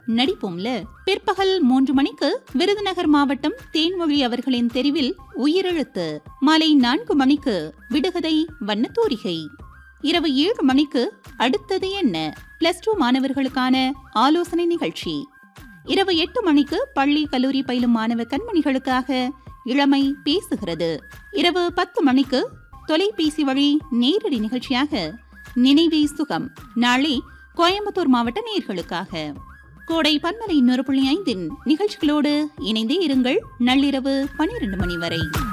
நடிப்போம்ல பிற்பகல் மூன்று மணிக்கு விருதுநகர் மாவட்டம் தேன்மொழி அவர்களின் தெரிவில் உயிரெழுத்து மாலை நான்கு மணிக்கு விடுகதை வண்ணத்தூரிகை இரவு ஏழு மணிக்கு அடுத்தது என்ன பிளஸ் டூ மாணவர்களுக்கான ஆலோசனை நிகழ்ச்சி இரவு எட்டு மணிக்கு பள்ளி கல்லூரி பயிலும் மாணவ கண்மணிகளுக்காக இளமை பேசுகிறது இரவு பத்து மணிக்கு தொலைபேசி வழி நேரடி நிகழ்ச்சியாக நினைவே சுகம் நாளை கோயம்புத்தூர் மாவட்ட நேர்களுக்காக கோடை பன்மலை இன்னொரு புள்ளி ஐந்தின் நிகழ்ச்சிகளோடு இணைந்தே இருங்கள் நள்ளிரவு பனிரெண்டு மணி வரை